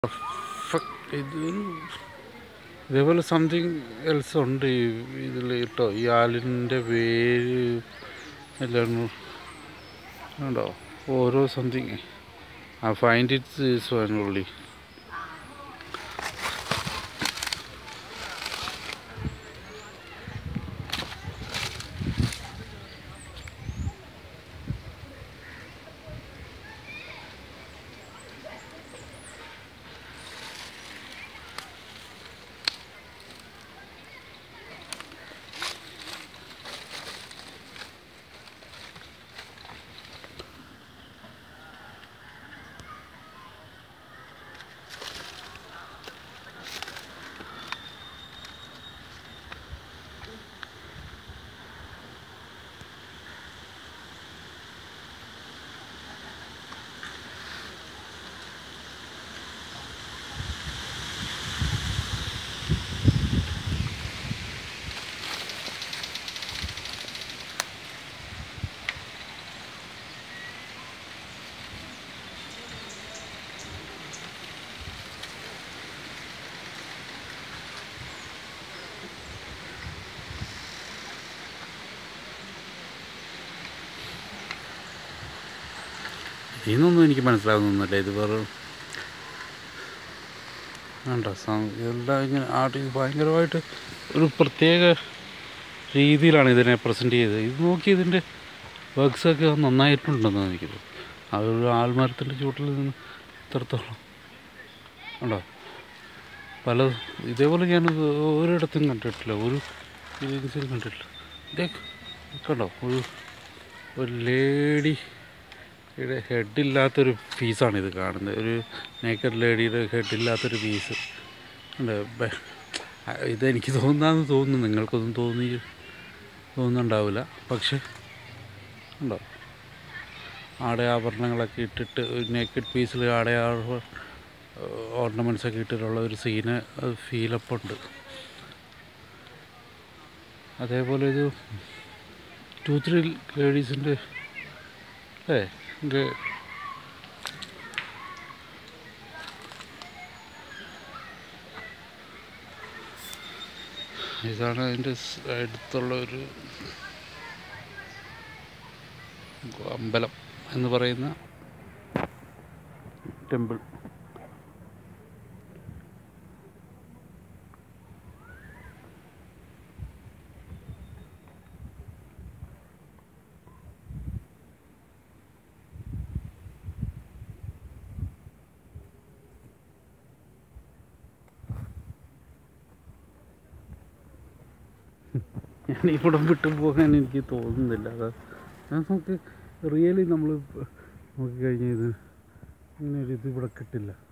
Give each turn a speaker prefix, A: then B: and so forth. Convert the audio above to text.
A: perfect ഇതൊരു ഇതേപോലെ something else ഉണ്ട് ഈ ഇതിൽ കേട്ടോ ഈ ആലിൻ്റെ വേര് എല്ലാം ഉണ്ടോ ഓരോ സംതിങ് ആ ഫൈൻഡ് ഇറ്റ്സ് ഈസ് വൺ ഉള്ളി ഇതൊന്നും എനിക്ക് മനസ്സിലാകുന്നൊന്നുമില്ല ഇത് വെറും വേണ്ട ഇതെല്ലാം ഇങ്ങനെ ആർട്ട് ഇത് ഭയങ്കരമായിട്ട് ഒരു പ്രത്യേക രീതിയിലാണ് ഇതിനെ പ്രസൻറ്റ് ചെയ്തത് ഇത് നോക്കി ഇതിൻ്റെ വർക്ക്സൊക്കെ നന്നായിട്ടുണ്ടെന്ന് എനിക്ക് തോന്നുന്നു അതൊരു ആൽമരത്തിൻ്റെ ചൂട്ടിൽ നിന്ന് ഇത്രത്തോളം ഉണ്ടോ പല ഇതേപോലെ ഞാൻ ഒരിടത്തും കണ്ടിട്ടില്ല ഒരു ഏജൻസിയിലും കണ്ടിട്ടില്ല ഇതേ കണ്ടോ ഒരു ഒരു ലേഡി യുടെ ഹെഡില്ലാത്തൊരു പീസാണ് ഇത് കാണുന്നത് ഒരു നേക്കഡ് ലേഡിയുടെ ഹെഡില്ലാത്തൊരു പീസ് ഉണ്ട് ബ- ഇതെനിക്ക് തോന്നാന്ന് തോന്നുന്നു നിങ്ങൾക്കൊന്നും തോന്നി തോന്നുന്നുണ്ടാവില്ല പക്ഷെ ഉണ്ടോ ആടയാഭരണങ്ങളൊക്കെ ഇട്ടിട്ട് ഒരു നേക്കഡ് പീസിൽ ആടയാ ഓർണമെൻറ്റ്സ് ഒക്കെ ഇട്ടിട്ടുള്ള ഒരു സീന് അത് ഫീലപ്പ് ഉണ്ട് അതേപോലെ ഇത് ടു ത്രീ ലേഡീസിൻ്റെ ഏ ഇത് ഇതാണ് അതിൻ്റെ സ് അടുത്തുള്ള ഒരു അമ്പലം എന്ന് പറയുന്ന ടെമ്പിൾ ഞാൻ ഇവിടെ വിട്ടു പോകാൻ എനിക്ക് തോന്നുന്നില്ല അത് ഞാൻ നമുക്ക് റിയലി നമ്മൾ നോക്കിക്കഴിഞ്ഞാൽ ഇത് ഇങ്ങനെ ഒരു ഇത് ഇവിടെ കിട്ടില്ല